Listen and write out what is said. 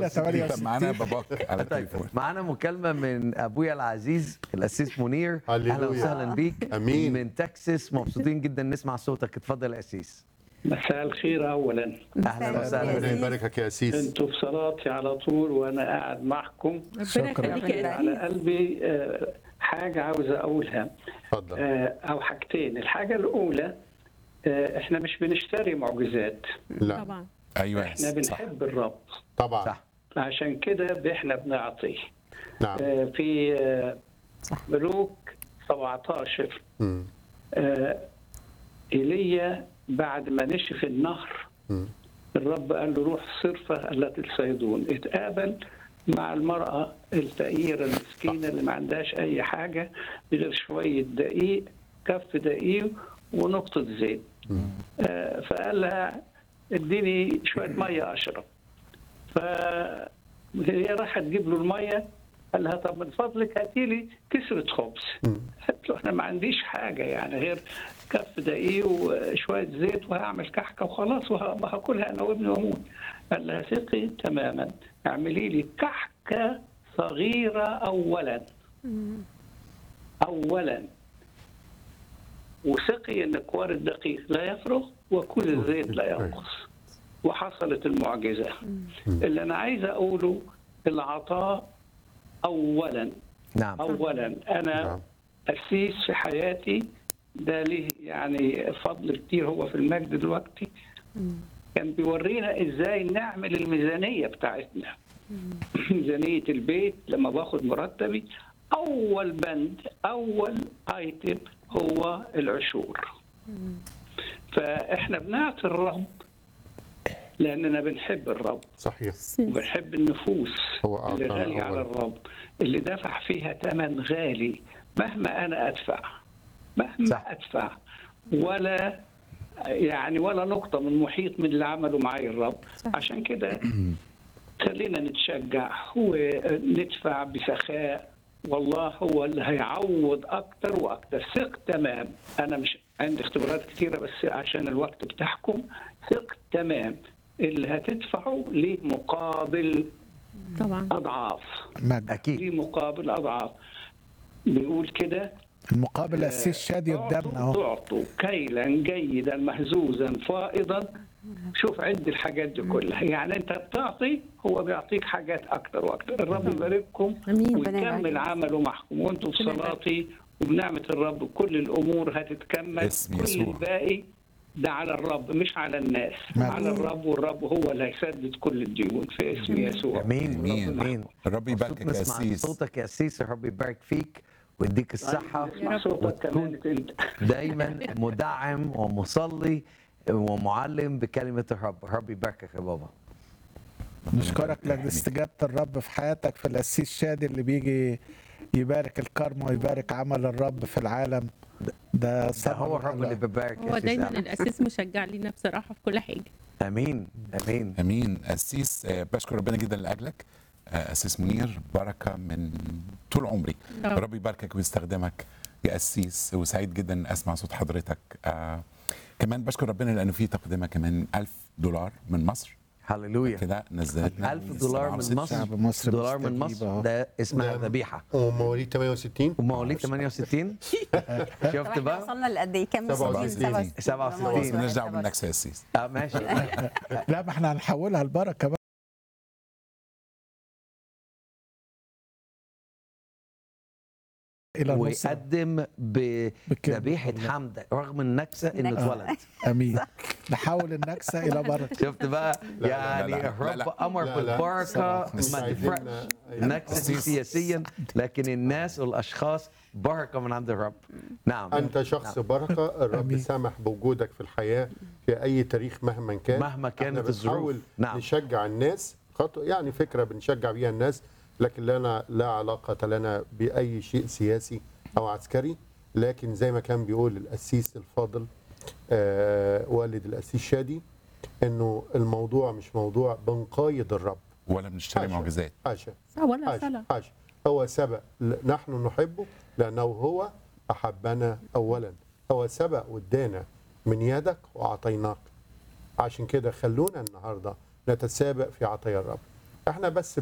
كده 68 معانا باباك على طيب التليفون معانا مكالمة من أبويا العزيز الأسيس منير هللويا. أهلا وسهلا بيك أمين. من تكساس مبسوطين جدا نسمع صوتك اتفضل يا أسيس مساء الخير اولا أهلا ربنا وسهلا يباركك يا اسيس انتوا في صلاتي على طول وانا قاعد معكم ربنا شكراً. يخليك يا على أسيس. قلبي آه، حاجه عاوز اقولها اتفضل آه، او حاجتين الحاجه الاولى آه، احنا مش بنشتري معجزات لا طبعا ايوه احنا صح بنحب الرب طبعا صح عشان كده احنا بنعطي نعم آه، في آه، صح. ملوك 17 مم. آه، ايليا بعد ما نشف النهر مم. الرب قال له روح صرفة التي تصيدون اتقابل مع المرأة الفقيرة المسكينة اللي ما عندهاش أي حاجة غير شوية دقيق كف دقيق ونقطة زيت آه، فقال لها اديني شوية مية أشرب فهي راحت تجيب له المية قال لها طب من فضلك هاتي لي كسرة خبز قالت له انا ما عنديش حاجة يعني غير كف دقيق وشوية زيت وهعمل كحكة وخلاص وه- وهاكلها انا وابني واموت قال لها ثقي تماما اعملي لي كحكة صغيرة اولا اولا وثقي ان كوار الدقيق لا يفرغ وكل الزيت لا ينقص وحصلت المعجزة اللي أنا عايز أقوله العطاء أولا نعم أولا نعم. أنا أسيس في حياتي ده ليه يعني فضل كتير هو في المجد دلوقتي كان بيورينا ازاي نعمل الميزانيه بتاعتنا ميزانيه البيت لما باخد مرتبي اول بند اول ايتم هو العشور فاحنا بنعطي الرب لاننا بنحب الرب صحيح وبنحب النفوس هو اللي أعطانا غالية على أولاً. الرب اللي دفع فيها ثمن غالي مهما أنا أدفع مهما صح. صح. أدفع ولا يعني ولا نقطة من محيط من اللي عمله معي الرب صح. عشان كده خلينا نتشجع وندفع بسخاء والله هو اللي هيعوض أكتر وأكتر ثق تمام أنا مش عندي اختبارات كتيرة بس عشان الوقت بتاعكم ثق تمام اللي هتدفعه ليه مقابل طبعا أضعاف مجد أكيد ليه مقابل أضعاف بيقول كده المقابل السيس شادي قدامنا اهو تعطوا كيلا جيدا مهزوزا فائضا شوف عد الحاجات دي كلها يعني انت بتعطي هو بيعطيك حاجات اكتر واكتر الرب يبارككم امين ويكمل عمله معكم وانتم في صلاتي وبنعمه الرب كل الامور هتتكمل اسم كل يسوع. الباقي ده على الرب مش على الناس نعم. على الرب والرب هو اللي هيسدد كل الديون في اسم يسوع امين امين امين الرب مبسوط يباركك يا نسمع اسيس صوتك يا أسيس الرب يبارك فيك ويديك الصحة اسمع صوتك كمان انت دايما مدعم ومصلي ومعلم بكلمة الرب الرب يباركك يا بابا نشكرك لاجل استجابه الرب في حياتك في القسيس شادي اللي بيجي يبارك الكرم ويبارك عمل الرب في العالم ده ده ثمن هو الرب اللي بيبارك يا هو أسيس دايما أحمد. الاساس مشجع لينا بصراحه في كل حاجه امين امين امين اسيس آه، بشكر ربنا جدا لاجلك آه، اسيس منير بركه من طول عمري طبعا. رب يباركك ويستخدمك يا اسيس وسعيد جدا إن اسمع صوت حضرتك آه كمان بشكر ربنا لانه في تقدمه كمان 1000 دولار من مصر هللويا كده نزلتنا 1000 دولار من 67. مصر شعب مصر دولار من مستجيب مصر أهو. ده اسمها نعم. ذبيحة ومواليد 68 ومواليد 68 شفت احنا بقى وصلنا لقد ايه كام 67. 67. بس مالناش دعوه بالنكسه يا اسيس اه ماشي لا ما احنا هنحولها البركه بقى الى مصر ويقدم بكلمة بذبيحة الله. حمد رغم النكسة انه النكسة. اتولد امين نحول النكسه الى بركه شفت بقى لا، يعني لا، لا، الرب لا. امر لا، لا. بالبركة مش ما عايزين- تفرقش النكسة دي سياسيا لكن الناس والاشخاص بركة من عند الرب نعم انت شخص بركه الرب أمين. سامح بوجودك في الحياه في اي تاريخ مهما كان مهما كانت احنا الظروف. بنحاول نعم. نشجع الناس خطوة يعني فكره بنشجع بيها الناس لكن لنا لا علاقه لنا باي شيء سياسي او عسكري لكن زي ما كان بيقول القسيس الفاضل آه والد القسيس شادي انه الموضوع مش موضوع بنقايد الرب ولا بنشتري حاشا. معجزات حاشا ولا حاشا صلاه حاشا هو سبق ل- نحن نحبه لأنه هو أحبنا أولا هو سبق وادانا من يدك وأعطيناك عشان كده خلونا النهاردة نتسابق في عطايا الرب احنا بس